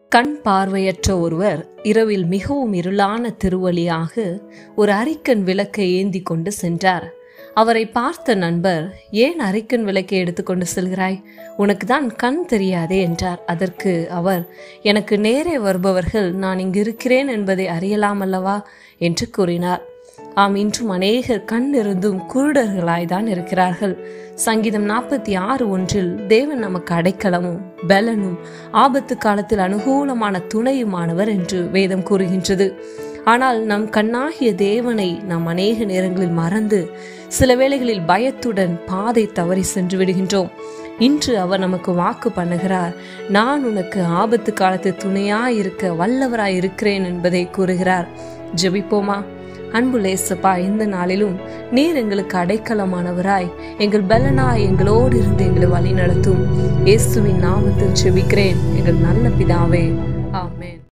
கண் பார்வையற்ற ஒருவர் இரவில் மிகவும் இருளான திருவழியாக ஒரு அரிக்கன் விளக்கை ஏந்தி கொண்டு சென்றார் அவரை பார்த்த நண்பர் ஏன் அரிக்கன் விளக்கை எடுத்துக்கொண்டு செல்கிறாய் உனக்கு தான் கண் தெரியாதே என்றார் அதற்கு அவர் எனக்கு நேரே வருபவர்கள் நான் இங்கு இருக்கிறேன் என்பதை அறியலாம் அல்லவா என்று கூறினார் ஆம் இன்றும் அநேகர் கண் இருந்தும் குருடர்களாய்தான் இருக்கிறார்கள் சங்கீதம் நாற்பத்தி ஆறு ஒன்றில் தேவன் நமக்கு அடைக்கலமும் பலனும் ஆபத்து காலத்தில் அனுகூலமான துணையுமானவர் என்று வேதம் கூறுகின்றது ஆனால் நம் கண்ணாகிய தேவனை நாம் அநேக நேரங்களில் மறந்து சில வேளைகளில் பயத்துடன் பாதை தவறி சென்று விடுகின்றோம் இன்று அவர் நமக்கு வாக்கு பண்ணுகிறார் நான் உனக்கு ஆபத்து காலத்து துணையாய் இருக்க வல்லவராய் இருக்கிறேன் என்பதை கூறுகிறார் ஜெபிப்போமா அன்பு லேசப்பா இந்த நாளிலும் நீர் எங்களுக்கு அடைக்கலமானவராய் எங்கள் பலனாய் எங்களோடு இருந்து எங்களை வழி நடத்தும் இயேசுவின் நாமத்தில் செபிக்கிறேன் எங்கள் நல்ல பிதாவே ஆமென்